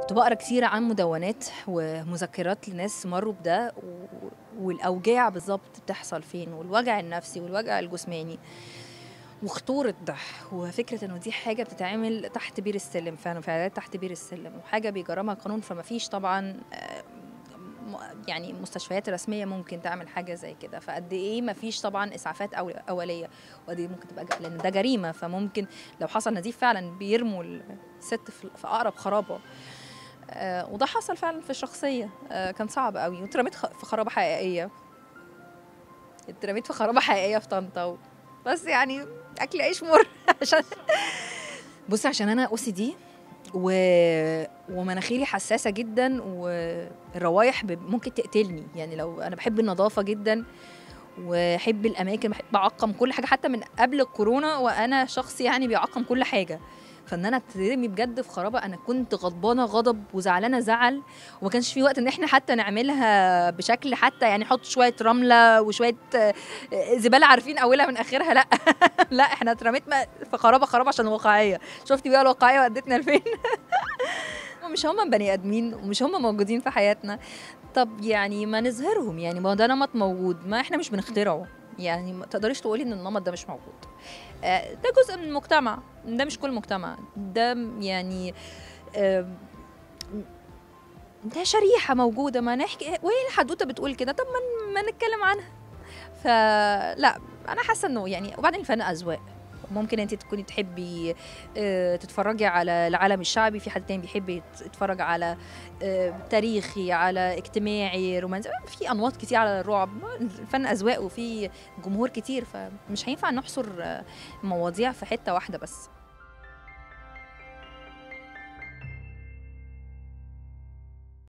كنت بقرا كتير عن مدونات ومذكرات لناس مروا بده و... والاوجاع بالظبط بتحصل فين والوجع النفسي والوجع الجسماني وخطورة ده وفكرة انه دي حاجة بتتعمل تحت بير السلم فعلا فعاليات تحت بير السلم وحاجة بيجرمها القانون فما فيش طبعا آه، م- يعني مستشفيات رسمية ممكن تعمل حاجة زي كده فقد ايه ما فيش طبعا اسعافات أول- أولية وقد ايه ممكن تبقى ج- لأن ده جريمة فممكن لو حصل نزيف فعلا بيرموا الست في في أقرب خرابة آه، وده حصل فعلا في الشخصية آه، كان صعب قوي واترميت خ- في خرابة حقيقية اترميت في خرابة حقيقية في طنطا و- بس يعني أكل عيش مر عشان بصي عشان أنا أو سي دي و... ومناخيري حساسة جدا والروايح ب... ممكن تقتلني يعني لو أنا بحب النظافة جدا وحب الأماكن بحب أعقم كل حاجة حتى من قبل الكورونا وأنا شخص يعني بيعقم كل حاجة فان انا ترمي بجد في خرابه انا كنت غضبانه غضب وزعلانه زعل وما كانش في وقت ان احنا حتى نعملها بشكل حتى يعني نحط شويه رمله وشويه آه، زباله عارفين اولها من اخرها لا لا احنا اترميت م- في خرابه خرابه عشان الواقعيه شفتي بقى الواقعيه ودتنا لفين مش هم بني ادمين ومش هم موجودين في حياتنا طب يعني ما نظهرهم يعني ما ده نمط موجود ما احنا مش بنخترعه يعني ما تقدريش تقولي ان النمط ده مش موجود آه، ده جزء من المجتمع ده مش كل المجتمع ده يعني آه، ده شريحة موجودة ما نحكي وهي الحدوتة بتقول كده طب ما ما نتكلم عنها فلا أنا حاسة إنه يعني وبعدين الفن أذواق ممكن انت تكوني تحبي آه، تتفرجي على العالم الشعبي في حد تاني بيحب يت- يتفرج على آه، تاريخي على اجتماعي رومانسي في انواط كتير على الرعب الفن اذواق وفي جمهور كتير فمش هينفع نحصر آه، مواضيع في حته واحده بس